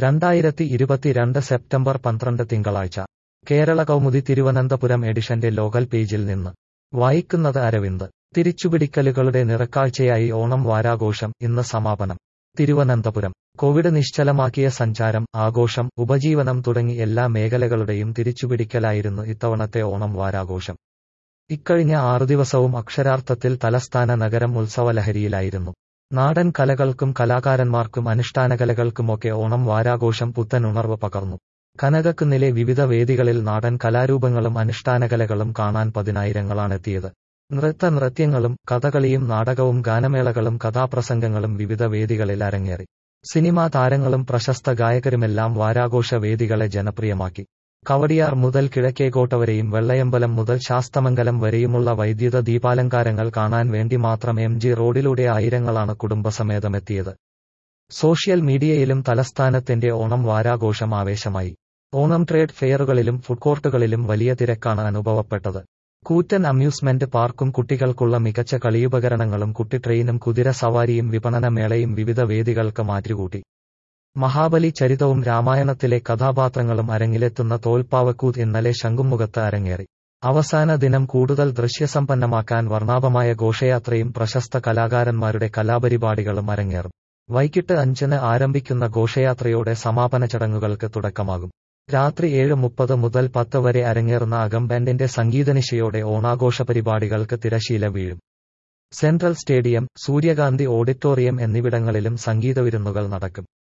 രണ്ടായിരത്തി ഇരുപത്തിരണ്ട് സെപ്റ്റംബർ പന്ത്രണ്ട് തിങ്കളാഴ്ച കേരള കൗമുദി തിരുവനന്തപുരം എഡിഷന്റെ ലോകൽ പേജിൽ നിന്ന് വായിക്കുന്നത് അരവിന്ദ് തിരിച്ചുപിടിക്കലുകളുടെ നിറക്കാഴ്ചയായി ഓണം വാരാഘോഷം ഇന്ന് സമാപനം തിരുവനന്തപുരം കോവിഡ് നിശ്ചലമാക്കിയ സഞ്ചാരം ആഘോഷം ഉപജീവനം തുടങ്ങി എല്ലാ മേഖലകളുടെയും തിരിച്ചുപിടിക്കലായിരുന്നു ഇത്തവണത്തെ ഓണം വാരാഘോഷം ഇക്കഴിഞ്ഞ ആറു ദിവസവും അക്ഷരാർത്ഥത്തിൽ തലസ്ഥാന നഗരം ഉത്സവലഹരിയിലായിരുന്നു നാടൻ കലകൾക്കും കലാകാരന്മാർക്കും അനുഷ്ഠാനകലകൾക്കുമൊക്കെ ഓണം വാരാഘോഷം പുത്തൻ ഉണർവ് പകർന്നു കനകക്കുന്നിലെ വിവിധ വേദികളിൽ നാടൻ കലാരൂപങ്ങളും അനുഷ്ഠാനകലകളും കാണാൻ പതിനായിരങ്ങളാണെത്തിയത് നൃത്ത നൃത്യങ്ങളും കഥകളിയും നാടകവും ഗാനമേളകളും കഥാപ്രസംഗങ്ങളും വിവിധ വേദികളിൽ അരങ്ങേറി സിനിമാ താരങ്ങളും പ്രശസ്ത ഗായകരുമെല്ലാം വാരാഘോഷ വേദികളെ ജനപ്രിയമാക്കി കവടിയാർ മുതൽ കിഴക്കേകോട്ട വരെയും വെള്ളയമ്പലം മുതൽ ശാസ്തമംഗലം വരെയുമുള്ള വൈദ്യുത ദീപാലങ്കാരങ്ങൾ കാണാൻ വേണ്ടി മാത്രം എം ജി റോഡിലൂടെ ആയിരങ്ങളാണ് കുടുംബസമേതമെത്തിയത് സോഷ്യൽ മീഡിയയിലും തലസ്ഥാനത്തിന്റെ ഓണം വാരാഘോഷം ആവേശമായി ഓണം ട്രേഡ് ഫെയറുകളിലും ഫുഡ് കോർട്ടുകളിലും വലിയ തിരക്കാണ് അനുഭവപ്പെട്ടത് കൂറ്റൻ അമ്യൂസ്മെന്റ് പാർക്കും കുട്ടികൾക്കുള്ള മികച്ച കളിയുപകരണങ്ങളും കുട്ടി ട്രെയിനും കുതിര സവാരിയും വിപണന മേളയും വിവിധ വേദികൾക്ക് മാറ്റുകൂട്ടി മഹാബലി ചരിതവും രാമായണത്തിലെ കഥാപാത്രങ്ങളും അരങ്ങിലെത്തുന്ന തോൽപ്പാവക്കൂത്ത് ഇന്നലെ ശംഖുമുഖത്ത് അരങ്ങേറി അവസാന ദിനം കൂടുതൽ ദൃശ്യസമ്പന്നമാക്കാൻ വർണ്ണാഭമായ ഘോഷയാത്രയും പ്രശസ്ത കലാകാരന്മാരുടെ കലാപരിപാടികളും അരങ്ങേറും വൈകിട്ട് അഞ്ചിന് ആരംഭിക്കുന്ന ഘോഷയാത്രയോടെ സമാപന ചടങ്ങുകൾക്ക് തുടക്കമാകും രാത്രി ഏഴ് മുപ്പത് മുതൽ പത്ത് വരെ അരങ്ങേറുന്ന അകംബാൻഡിന്റെ സംഗീതനിശയോടെ ഓണാഘോഷ പരിപാടികൾക്ക് തിരശീല വീഴും സെൻട്രൽ സ്റ്റേഡിയം സൂര്യകാന്തി ഓഡിറ്റോറിയം എന്നിവിടങ്ങളിലും സംഗീത വിരുന്നുകൾ നടക്കും